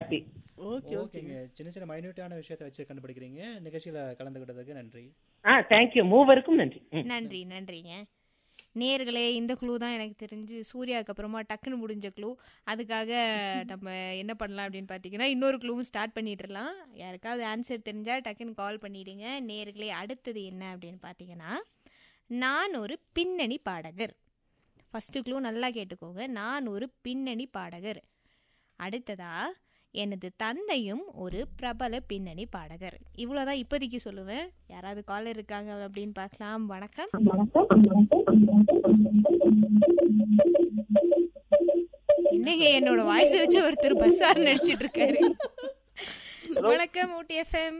Okay okay ஓகேங்க சின்ன சின்ன மைன்யூட்டான விஷயத்தை வச்சு கண்டுபிடிக்கிறீங்க நிகழ்ச்சியில கலந்துக்கிட்டதுக்கு நன்றி ஆ தேங்க்யூ மூவருக்கும் நன்றி ம். நன்றி நன்றிங்க நேர்களே இந்த க்ளூ தான் எனக்கு தெரிஞ்சு சூர்யாவுக்கு அப்புறமா டக்குன்னு முடிஞ்ச க்ளூ அதுக்காக நம்ம என்ன பண்ணலாம் அப்படின்னு பார்த்தீங்கன்னா இன்னொரு க்ளூவும் ஸ்டார்ட் பண்ணிட்டுலாம் யாருக்காவது ஆன்சர் தெரிஞ்சால் டக்குன்னு கால் பண்ணிடுங்க நேர்களே அடுத்தது என்ன அப்படின்னு பார்த்தீங்கன்னா நான் ஒரு பின்னணி பாடகர் ஃபஸ்ட்டு க்ளூ நல்லா கேட்டுக்கோங்க நான் ஒரு பின்னணி பாடகர் அடுத்ததா எனது தந்தையும் ஒரு பிரபல பின்னணி பாடகர் இவ்வளோதான் இப்போதைக்கு சொல்லுவேன் யாராவது காலர் இருக்காங்க அப்படின்னு பார்க்கலாம் வணக்கம் என்னங்க என்னோட வாய்ஸ் வச்சு ஒருத்தர் பஸ் ஆர் நடிச்சிட்டு இருக்காரு வணக்கம் ஊட்டி எஃப்எம்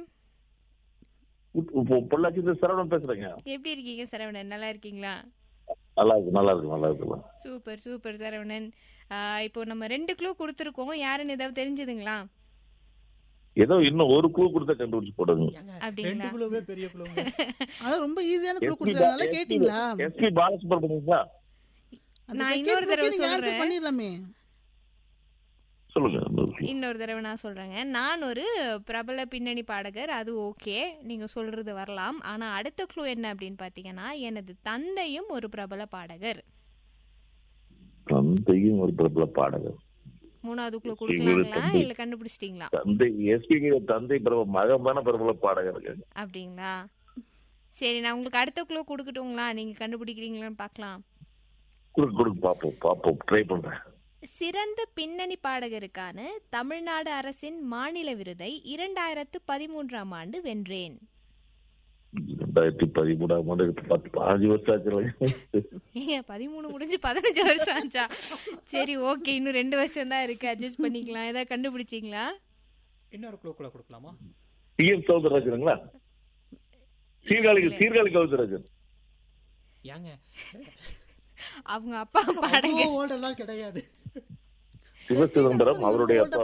இப்போ பொள்ளாச்சி இருந்து சரவணன் பேசுறேங்க எப்படி இருக்கீங்க சரவணன் நல்லா இருக்கீங்களா நல்லா இருக்கு நல்லா இருக்கு நல்லா இருக்கு சூப்பர் சூப்பர் சரவணன் ஆஹ் இப்போ நம்ம ரெண்டு க்ளூ கொடுத்துருக்கோம் யாருன்னு ஏதாவது தெரிஞ்சுதுங்களா ஏதோ இன்னும் ஒரு குழு கொடுத்தா கண்டுபிடிச்சு போடுங்க ரெண்டு அப்படிங்களா குழுவே பெரிய குழுங்க ஆனா ரொம்ப ஈஸியான க்ளூ கொடுத்துருக்காங்க கேட்டீங்களா எஸ்பி பாலசுப்ரமணியங்களா அந்த நான் second இன்னொரு தடவை clue நீங்க answer சொல்றேன். பண்ணிடலாமே சொல்லுங்க இன்னொரு clue. இன்னொரு தடவை நான் சொல்றேங்க நான் ஒரு பிரபல பின்னணி பாடகர் அது ஓகே நீங்க சொல்றது வரலாம் ஆனா அடுத்த க்ளூ என்ன அப்படின்னு பாத்தீங்கன்னா எனது தந்தையும் ஒரு பிரபல பாடகர் தந்தையும் ஒரு பிரபல பாடகர் மூணாவது க்ளூ இவரு கொடுக்கலாங்களா தந்தை. இல்ல கண்டுபிடிச்சிட்டீங்களா தந்தை எஸ்பி தந்தை பிரபல மகமான பிரபல பாடகர் அப்படிங்களா சரி நான் உங்களுக்கு அடுத்த க்ளூ கொடுக்கட்டுங்களா நீங்க கண்டுபிடிக்கிறீங்களான்னு பார்க்கலாம் கொடுக்க கொடுக்க பாப்போம் பாப்போம் ட்ரை பண்றேன் சிறந்த பின்னணி பாடகருக்கான தமிழ்நாடு அரசின் மாநில விருதை இரண்டாயிரத்து பதிமூன்றாம் ஆண்டு வென்றேன் ரெண்டாயிரத்தி பதிமூணாம் ஆண்டு பத்து பாஞ்சு வருஷம் ஆச்சுல ஏங்க பதிமூணு முடிஞ்சு பதினஞ்சு வருஷம் ஆச்சா சரி ஓகே இன்னும் ரெண்டு வருஷம் தான் இருக்கு அட்ஜஸ்ட் பண்ணிக்கலாம் ஏதாவது கண்டுபிடிச்சிங்களா இன்னொரு குழு கூட கொடுக்கலாமா டி எம் சௌந்தரராஜனுங்களா சீர்காழி சீர்காழி கௌதரராஜன் ஏங்க அவங்க அப்பா பாடகர் அவ்வளோ old எல்லாம் கிடையாது சிவ சிதம்பரம் அவருடைய அப்பா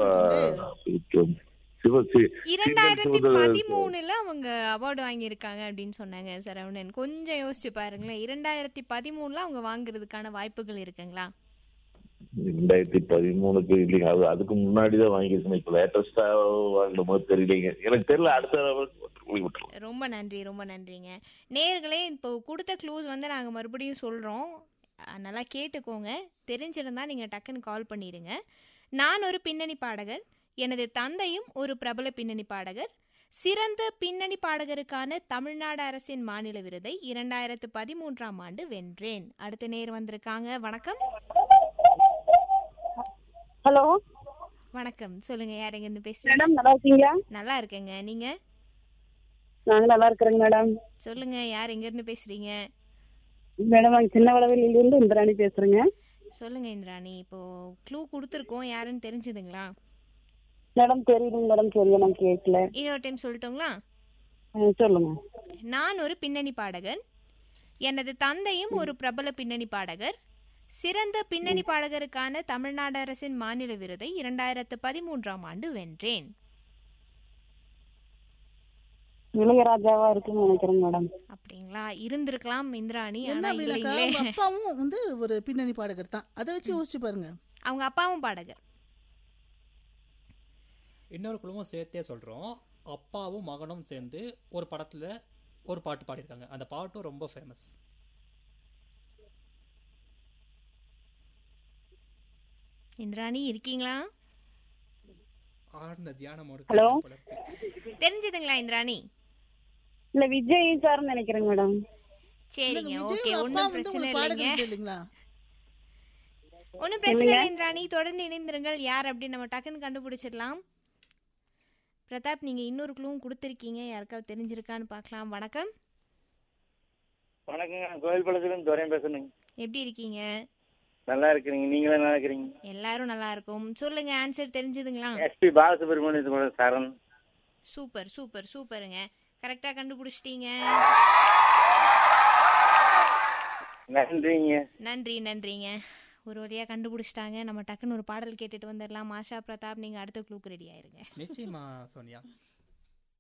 சிவ சி- இரண்டாயிரத்தி சீர்காழி கௌதர- பதிமூணுல அவங்க அவார்டு வாங்கியிருக்காங்க அப்படின்னு சொன்னாங்க சரவணன் கொஞ்சம் யோசிச்சு பாருங்களேன் இரண்டாயிரத்தி பதிமூணுல அவங்க வாங்குறதுக்கான வாய்ப்புகள் இருக்குங்களா ரெண்டாயிரத்தி பதிமூணுக்கு இல்லைங்க அது அதுக்கு முன்னாடி தான் வாங்கியிருக்கேன் இப்ப லேட்டஸ்டா வாங்கின போது தெரியலைங்க எனக்கு தெரியல அடுத்த தடவை விட்டுருலாம் ரொம்ப நன்றி ரொம்ப நன்றிங்க நேர்களே இப்போ கொடுத்த க்ளூஸ் வந்து நாங்கள் மறுபடியும் சொல்கிறோம் நல்லா கேட்டுக்கோங்க தெரிஞ்சிருந்தா நீங்கள் டக்குன்னு கால் பண்ணிடுங்க நான் ஒரு பின்னணி பாடகர் எனது தந்தையும் ஒரு பிரபல பின்னணி பாடகர் சிறந்த பின்னணி பாடகருக்கான தமிழ்நாடு அரசின் மாநில விருதை இரண்டாயிரத்து பதிமூன்றாம் ஆண்டு வென்றேன் அடுத்த நேர் வந்திருக்காங்க வணக்கம் ஹலோ வணக்கம் சொல்லுங்க யார் எங்கேருந்து பேசுறீங்க மேடம் நல்லா இருக்கீங்களா நல்லா இருக்கேங்க நீங்க நாங்க நல்லா இருக்கிறோங்க மேடம் சொல்லுங்க யார் எங்கேருந்து பேசுறீங்க மேடம் நாங்க சின்ன வளவிலிருந்து இந்திராணி பேசுறேங்க சொல்லுங்க இந்திராணி இப்போ க்ளூ கொடுத்துருக்கோம் யாருன்னு தெரிஞ்சுதுங்களா மேடம் தெரியுதுங்க மேடம் சரியா நான் கேட்கல இன்னொரு டைம் சொல்லட்டுங்களா அஹ் சொல்லுங்க நான் ஒரு பின்னணி பாடகன் எனது தந்தையும் ஒரு பிரபல பின்னணி பாடகர் சிறந்த பின்னணி பாடகருக்கான தமிழ்நாடு அரசின் மாநில விருதை இரண்டாயிரத்து பதிமூன்றாம் ஆண்டு வென்றேன் இளையராஜாவா இருக்குன்னு நினைக்கிறேங்க மேடம் அப்படிங்களா இருந்திருக்கலாம் இந்திராணி என்ன ஆனா அப்படின்னாக்கா இல்லைங்களே அவங்க அப்பாவும் வந்து ஒரு பின்னணி பாடகர் தான் அதை வச்சு யோசிச்சு பாருங்க அவங்க அப்பாவும் பாடகர் இன்னொரு குழுவும் சேர்த்தே சொல்றோம் அப்பாவும் மகனும் சேர்ந்து ஒரு படத்துல ஒரு பாட்டு பாடியிருக்காங்க அந்த பாட்டும் ரொம்ப ஃபேமஸ் இந்திராணி இருக்கீங்களா ஆழ்ந்த தியானமோடு Hello? குழப்பி. தெரிஞ்சுதுங்களா இந்திராணி இல்ல விஜய் சார் நினைக்கிறேங்க மேடம் சரிங்க இல்லைங்க, ஓகே விஜய் அப்பா ஒன்றும் வந்து பிரச்சனை ஒரு இல்லைங்க பாடகர் இல்லைங்களா ஒன்றும் பிரச்சனை இல்லை இந்திராணி தொடர்ந்து இணைந்திருங்கள் யார் அப்படின்னு நம்ம டக்குன்னு கண்டுபிடிச்சிடலாம் பிரதாப் நீங்கள் இன்னொரு க்ளூவும் கொடுத்துருக்கீங்க யாருக்காவது தெரிஞ்சிருக்கான்னு பார்க்கலாம் வணக்கம் வணக்கங்க கோயில் பழத்துலேருந்து துரையன் பேசுறேங்க எப்படி இருக்கீங்க நல்லா இருக்கிறீங்க நீங்களும் நல்லா இருக்கிறீங்க எல்லாரும் நல்லா இருக்கும் சொல்லுங்க ஆன்சர் தெரிஞ்சுதுங்களா எஸ்பி பாலசுப்ரமணியத்தோட சரண் சூப்பர் சூப்பர் சூப்பருங்க கரெக்டாக கண்டுபிடிச்சிட்டீங்க நன்றிங்க நன்றி நன்றிங்க ஒரு வழியாக கண்டுபிடிச்சிட்டாங்க நம்ம டக்குன்னு ஒரு பாடல் கேட்டுட்டு வந்துடலாம் ஆஷா பிரதாப் நீங்கள் அடுத்த க்ளூக்கு ரெடி ஆயிருங்க நிச்சயமா சோனியா